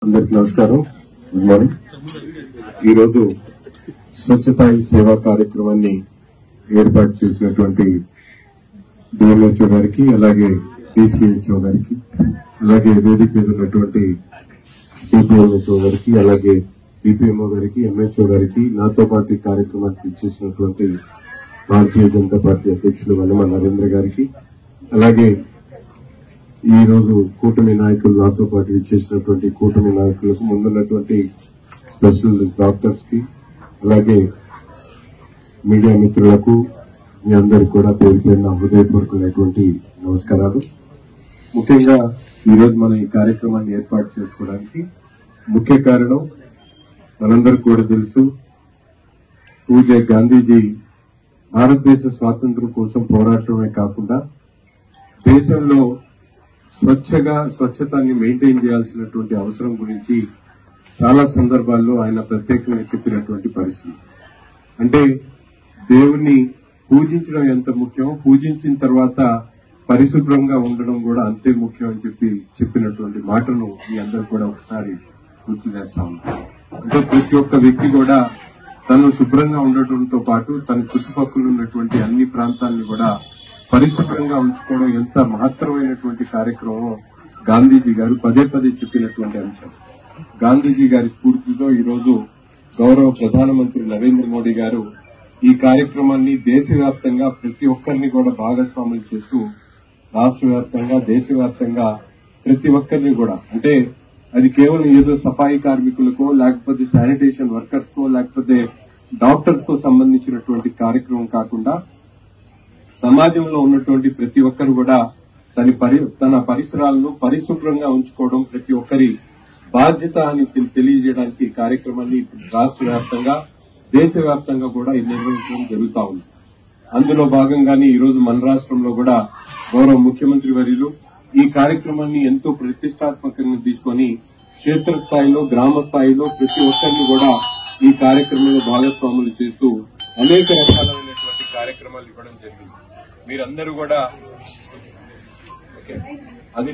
అందరికి నమస్కారం good morning ఈరోజు స్వచ్ఛతా హీ సేవా కార్యక్రమాన్ని ఏర్పాటు చేసినటువంటి డిఎంహెచ్ఓ గారికి అలాగే డిసిహెచ్ఓ గారికి అలాగే వేదిక మీద ఉన్నటువంటి డిపిఎంహెచ్ఓ గారికి అలాగే డిపిఎంఓ గారికి ఎంహెచ్ఓ గారికి నాతో పాటు ఈ కార్యక్రమానికి ఇచ్చేసినటువంటి భారతీయ జనతా పార్టీ అధ్యక్షులు వనమ నరేంద్ర గారికి అలాగే ఈ రోజు కూటమి నాయకులు నాతో పాటు ఇచ్చేసినటువంటి కూటమి నాయకులకు ముందున్నటువంటి స్పెషల్ డాక్టర్స్ కి అలాగే మీడియా మిత్రులకు మీ అందరికి కూడా పేరు పేరున హృదయపూర్వకమైనటువంటి నమస్కారాలు ముఖ్యంగా ఈ రోజు మనం ఈ కార్యక్రమాన్ని ఏర్పాటు చేసుకోవడానికి ముఖ్య కారణం మనందరికి కూడా తెలుసు పూజ గాంధీజీ భారతదేశ స్వాతంత్రం కోసం పోరాటమే కాకుండా దేశంలో స్వచ్ఛగా స్వచ్ఛతాన్ని మెయింటైన్ చేయాల్సినటువంటి అవసరం గురించి చాలా సందర్భాల్లో ఆయన ప్రత్యేకంగా చెప్పినటువంటి పరిస్థితి అంటే దేవుణ్ణి పూజించడం ఎంత ముఖ్యం పూజించిన తర్వాత పరిశుభ్రంగా ఉండడం కూడా అంతే ముఖ్యం అని చెప్పి చెప్పినటువంటి మాటను మీ అందరు కూడా ఒకసారి గుర్తు చేస్తా ఉన్నాం అంటే ప్రతి ఒక్క వ్యక్తి కూడా తను శుభ్రంగా ఉండటంతో పాటు తన చుట్టుపక్కల ఉన్నటువంటి అన్ని ప్రాంతాలను కూడా పరిశుభ్రంగా ఉంచుకోవడం ఎంత మహత్తరమైనటువంటి కార్యక్రమం గాంధీజీ గారు పదే పదే చెప్పినటువంటి అంశం గాంధీజీ గారి స్ఫూర్తితో ఈ రోజు గౌరవ ప్రధానమంత్రి నరేంద్ర మోడీ గారు ఈ కార్యక్రమాన్ని దేశవ్యాప్తంగా ప్రతి ఒక్కరిని కూడా భాగస్వాములు చేస్తూ రాష్ట్ర వ్యాప్తంగా దేశవ్యాప్తంగా ప్రతి ఒక్కరిని కూడా అంటే అది కేవలం ఏదో సఫాయి కార్మికులకో లేకపోతే శానిటేషన్ వర్కర్స్ కో లేకపోతే డాక్టర్స్ కో సంబంధించినటువంటి కార్యక్రమం కాకుండా సమాజంలో ఉన్నటువంటి ప్రతి ఒక్కరు కూడా తన పరి తన పరిసరాలను పరిశుభ్రంగా ఉంచుకోవడం ప్రతి ఒక్కరి బాధ్యత అని తె- తెలియజేయడానికి ఈ కార్యక్రమాన్ని రాష్ట్ర వ్యాప్తంగా దేశవ్యాప్తంగా కూడా ఇది నిర్వహించడం జరుగుతా ఉంది అందులో భాగంగానే ఈ రోజు మన రాష్ట్రంలో కూడా గౌరవ ముఖ్యమంత్రి వర్యులు ఈ కార్యక్రమాన్ని ఎంతో ప్రతిష్టాత్మకంగా తీసుకొని క్షేత్రస్థాయిలో గ్రామ స్థాయిలో ప్రతి ఒక్కరిని కూడా ఈ కార్యక్రమంలో భాగస్వాములు చేస్తూ అనేక రకాలైనటువంటి కార్యక్రమాలు ఇవ్వడం జరిగింది మీరందరూ కూడా ఓకే. అది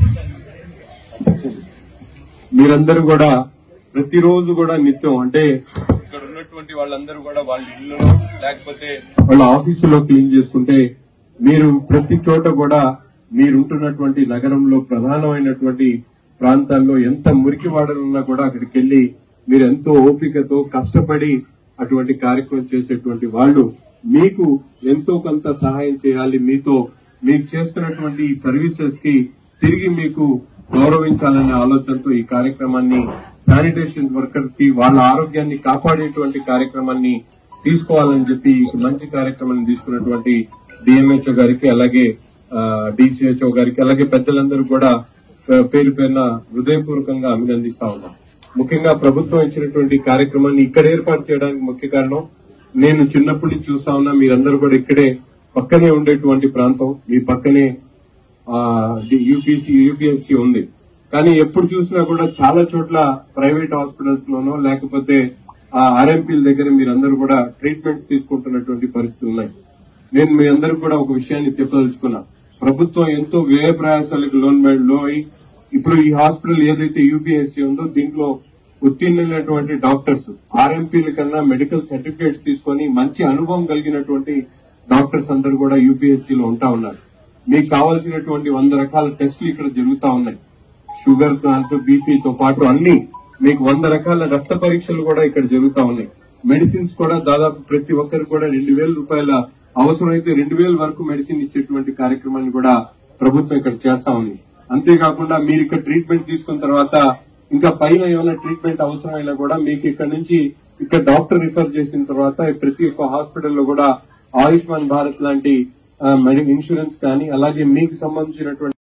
మీరందరూ కూడా ప్రతిరోజు కూడా నిత్యం అంటే ఇక్కడ ఉన్నటువంటి వాళ్ళందరూ కూడా వాళ్ళ ఇల్లు లేకపోతే వాళ్ళ ఆఫీసులో క్లీన్ చేసుకుంటే మీరు ప్రతి చోట కూడా మీరుంటున్నటువంటి నగరంలో ప్రధానమైనటువంటి ప్రాంతాల్లో ఎంత మురికి వాడలున్నా కూడా అక్కడికి వెళ్లి మీరు ఎంతో ఓపికతో కష్టపడి అటువంటి కార్యక్రమం చేసేటువంటి వాళ్ళు మీకు ఎంతో కొంత సహాయం చేయాలి మీతో మీకు చేస్తున్నటువంటి ఈ సర్వీసెస్ కి తిరిగి మీకు గౌరవించాలనే ఆలోచనతో ఈ కార్యక్రమాన్ని శానిటేషన్ వర్కర్స్ కి వాళ్ళ ఆరోగ్యాన్ని కాపాడేటువంటి కార్యక్రమాన్ని తీసుకోవాలని చెప్పి ఈ మంచి కార్యక్రమాన్ని తీసుకున్నటువంటి డిఎంహెచ్ఓ గారికి అలాగే డిసిహెచ్ఓ గారికి అలాగే పెద్దలందరూ కూడా ఆ, పేరు పేరున హృదయపూర్వకంగా అభినందిస్తా ఉన్నాం ముఖ్యంగా ప్రభుత్వం ఇచ్చినటువంటి కార్యక్రమాన్ని ఇక్కడ ఏర్పాటు చేయడానికి ముఖ్య కారణం నేను చిన్నప్పటి నుంచి చూస్తా ఉన్నా మీరందరూ కూడా ఇక్కడే పక్కనే ఉండేటువంటి ప్రాంతం మీ పక్కనే యూపీసీ యూపీఎస్సీ ఉంది కానీ ఎప్పుడు చూసినా కూడా చాలా చోట్ల ప్రైవేట్ హాస్పిటల్స్ లోనో లేకపోతే ఆ ఆర్ఎంపీల దగ్గర మీరందరూ కూడా ట్రీట్మెంట్స్ తీసుకుంటున్నటువంటి పరిస్థితులు ఉన్నాయి నేను మీ అందరూ కూడా ఒక విషయాన్ని చెప్పదలుచుకున్నా ప్రభుత్వం ఎంతో వ్యయ ప్రయాసాలకు లోన్ లో అయి ఇప్పుడు ఈ హాస్పిటల్ ఏదైతే యూపీఎస్సీ ఉందో దీంట్లో ఉత్తీర్ణమైనటువంటి డాక్టర్స్ ఆర్ఎంపీల కన్నా మెడికల్ సర్టిఫికేట్స్ తీసుకొని మంచి అనుభవం కలిగినటువంటి డాక్టర్స్ అందరూ కూడా యూపీఎస్సీ లో ఉంటా ఉన్నారు మీకు కావాల్సినటువంటి వంద రకాల టెస్టులు ఇక్కడ జరుగుతా ఉన్నాయి షుగర్ దాంతో బీపీతో పాటు అన్ని మీకు వంద రకాల రక్త పరీక్షలు కూడా ఇక్కడ జరుగుతా ఉన్నాయి మెడిసిన్స్ కూడా దాదాపు ప్రతి ఒక్కరికి కూడా రెండు వేల రూపాయల అవసరమైతే రెండు వేల వరకు మెడిసిన్ ఇచ్చేటువంటి కార్యక్రమాన్ని కూడా ప్రభుత్వం ఇక్కడ చేస్తా ఉంది అంతేకాకుండా మీరు ఇక్కడ ట్రీట్మెంట్ తీసుకున్న తర్వాత ఇంకా పైన ఏమైనా ట్రీట్మెంట్ అవసరమైనా కూడా మీకు ఇక్కడ నుంచి ఇక్కడ డాక్టర్ రిఫర్ చేసిన తర్వాత ప్రతి ఒక్క హాస్పిటల్లో కూడా ఆయుష్మాన్ భారత్ లాంటి మెడికల్ ఇన్సూరెన్స్ కానీ అలాగే మీకు సంబంధించినటువంటి